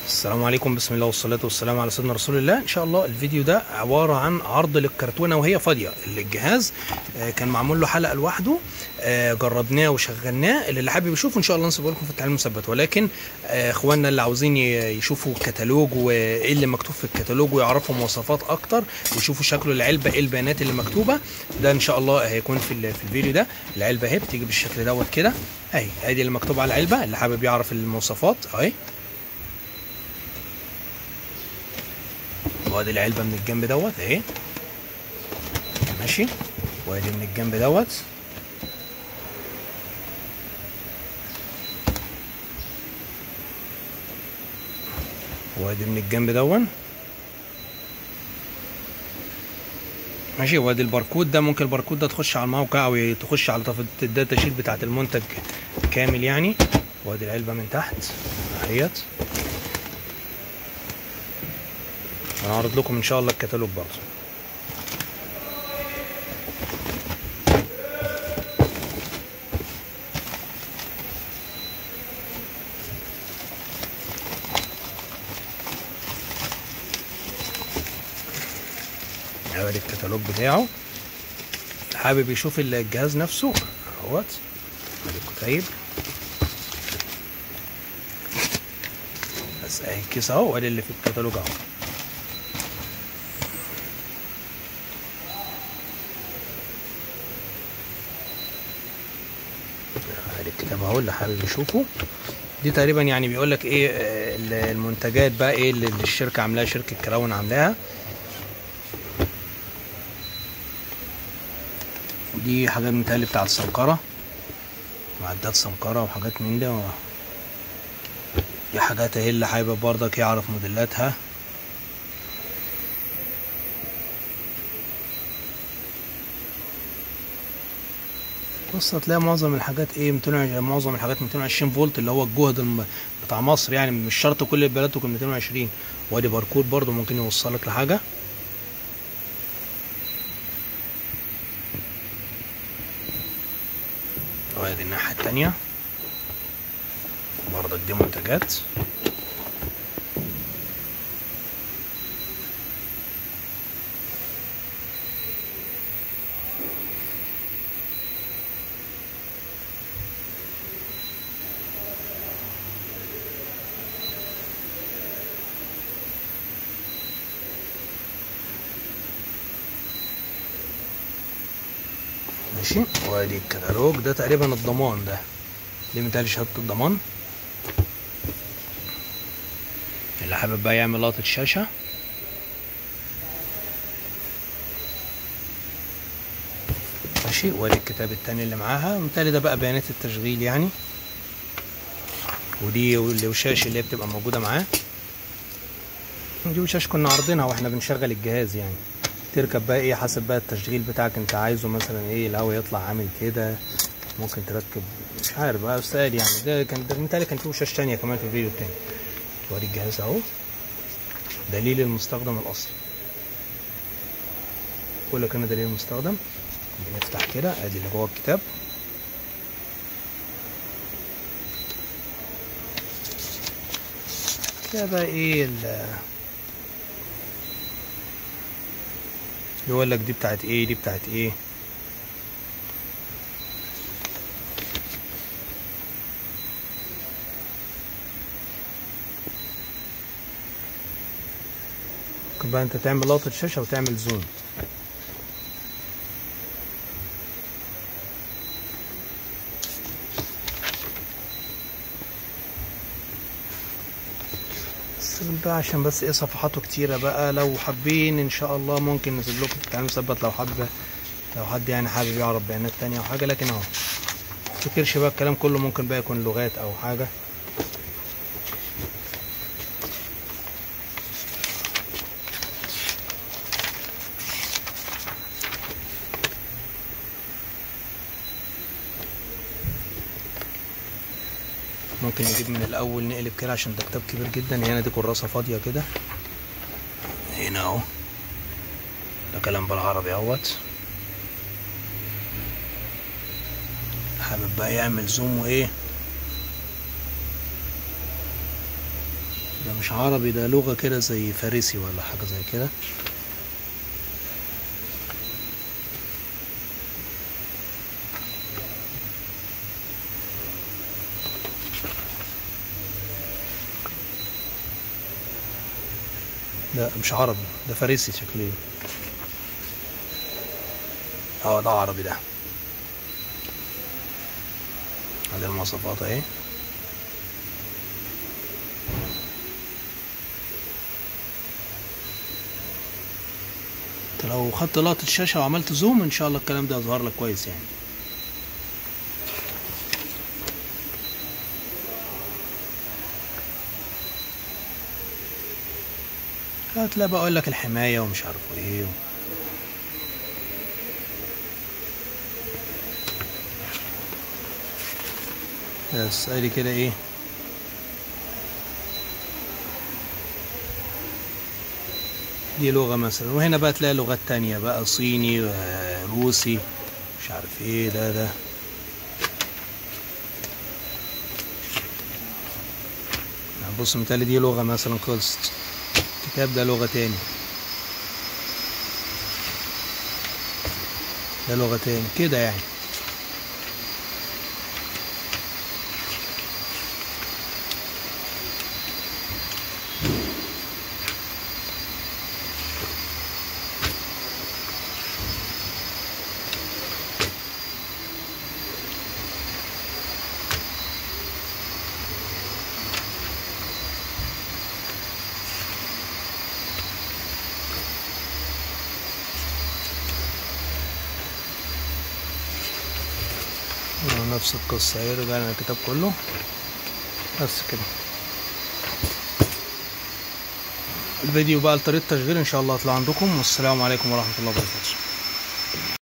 السلام عليكم بسم الله والصلاة والسلام على سيدنا رسول الله إن شاء الله الفيديو ده عبارة عن عرض للكرتونة وهي فاضية الجهاز آه، كان معمول له حلقة لوحده آه، جربناه وشغلناه اللي حابب يشوفه إن شاء الله نسيبه لكم في التعليم المثبت ولكن آه، إخواننا اللي عاوزين ي- يشوفوا الكتالوج وإيه اللي مكتوب في الكتالوج ويعرفوا مواصفات أكتر ويشوفوا شكل العلبة إيه البيانات اللي مكتوبة ده إن شاء الله هيكون في ال- في الفيديو ده العلبة أهي بتيجي بالشكل دوت كده أهي أدي اللي مكتوب على العلبة اللي حابب يعرف المواصفات أهي وادي العلبه من الجنب دوت اهي ماشي وادي من الجنب دوت وادي من الجنب دون ماشي وادي الباركود ده ممكن الباركود ده تخش على الموقع او تخش على تفاصيل الداتا شيت بتاعت المنتج كامل يعني وادي العلبه من تحت اهيت هنعرض لكم ان شاء الله الكتالوج برضه ادي الكتالوج بتاعه حابب يشوف الجهاز نفسه اهوت ادي الكتيب بس اهي الكيس اهو وادي اللي في الكتالوج اهو ادي الكتاب اهو اللي حابب يشوفه دي تقريبا يعني بيقول لك ايه آه، المنتجات بقى ايه اللي اللي الشركه عاملاها شركه كراون عاملاها دي حاجات متهيألي بتاعت سمكرة معدات سمكرة وحاجات من ده و... دي حاجات اهي اللي حابب برضك يعرف موديلاتها بص هتلاقي معظم الحاجات ايه 220 معظم الحاجات 220 فولت اللي هو الجهد الم... بتاع مصر يعني مش شرط كل البلاد تكون 220 وادي باركود برضو ممكن يوصلك لحاجه وادي الناحيه التانية برضك دي منتجات ماشي وادي الكتالوج ده تقريبا الضمان ده دي متهيألي شهادة الضمان اللي حابب بقى يعمل لقطة شاشة ماشي وادي الكتاب التاني اللي معاها متهيألي ده بقى بيانات التشغيل يعني ودي الوشاش اللي هي بتبقى موجودة معاه دي وشاش كنا عارضينها واحنا بنشغل الجهاز يعني تركب بقى ايه حسب بقى التشغيل بتاعك انت عايزه مثلا ايه الهوا يطلع عامل كده ممكن تركب مش عارف بقى استاذ يعني ده كان ده متهيألي كان في وشاش تانية كمان في الفيديو التاني وري الجهاز اهو دليل المستخدم الاصلي كل كان دليل المستخدم بنفتح كده ادي اللي جوه الكتاب كده بقى ايه ال يقول لك دي بتاعت ايه دي بتاعت ايه ممكن بقى انت تعمل لقطة شاشة وتعمل زوم بس بقى عشان بس ايه صفحاته كتيرة بقى لو حابين ان شاء الله ممكن نسيب لكم في التعليم مثبت لو حابة لو حد يعني حابب يعرف بيانات تانية او حاجة لكن اهو متفتكرش بقى الكلام كله ممكن بقى يكون لغات او حاجة ممكن نجيب من الاول نقلب كده عشان ده كتاب كبير جدا هنا دي كراسه فاضيه كده هنا اهو ده كلام بالعربي اهوت حابب بقى يعمل زوم وايه ده مش عربي ده لغة كده زي فارسي ولا حاجة زي كده لا مش عربي ده فارسي شكليا اه ده عربي ده ادي المواصفات اهي انت لو خدت لقطة الشاشة وعملت زوم ان شاء الله الكلام ده يظهر لك كويس يعني هتلاقي بقول لك الحماية ومش عارف ايه و... بس ادي كده ايه دي لغة مثلا وهنا بقى تلاقي لغات تانية بقى صيني آه، روسي مش عارف ايه ده ده بص متهيألي دي لغة مثلا خلصت الكتاب ده لغة تاني ده لغة تاني كده يعني نفس القصة اهي رجعنا الكتاب كله بس كده الفيديو بقى لطريقة تشغيل ان شاء الله هطلع عندكم والسلام عليكم ورحمة الله وبركاته